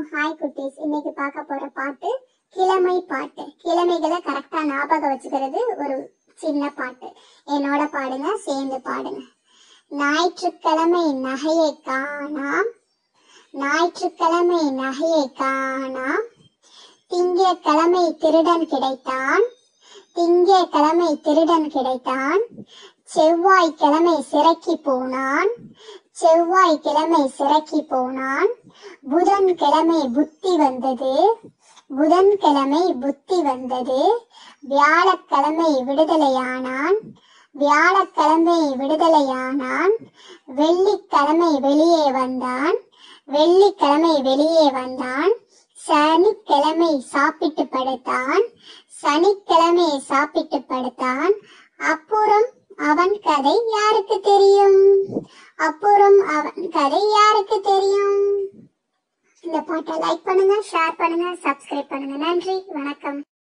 hi குட்டீஸ் இன்னைக்கு பார்க்க போற பாட்டு கிழமை பாட்டு கிழமைகளை கரெக்டா ஞாபகம் வச்சுக்கிறது ஒரு சின்ன பாட்டு என்னோட பாடுங்க சேர்ந்து பாடுங்க ஞாயிற்றுக்கிழமை நகையை காணாம் ஞாயிற்றுக்கிழமை நகையை காணாம் திங்கட்கிழமை திருடன் கிடைத்தான் திங்கட்கிழமை திருடன் கிடைத்தான் செவ்வாய்க்கிழமை சிறைக்கு போனான் செவ்வாய்க்கிழமை சிறைக்கு போனான் புதன்கிழமை புத்தி வந்தது புதன்கிழமை புத்தி வந்தது வியாழக்கிழமை விடுதலையானான் வியாழக்கிழமை விடுதலையானான் வெள்ளிக்கிழமை வெளியே வந்தான் வெள்ளிக்கிழமை வெளியே வந்தான் சனிக்கிழமை சாப்பிட்டு படுத்தான் சனிக்கிழமை சாப்பிட்டு படுத்தான் அப்புறம் அவன் கதை யாருக்கு தெரியும் அப்புறம் அவன் கதை யாருக்கு தெரியும் இந்த பாட்டை லைக் பண்ணுங்க ஷேர் பண்ணுங்க சப்ஸ்கிரைப் பண்ணுங்க நன்றி வணக்கம்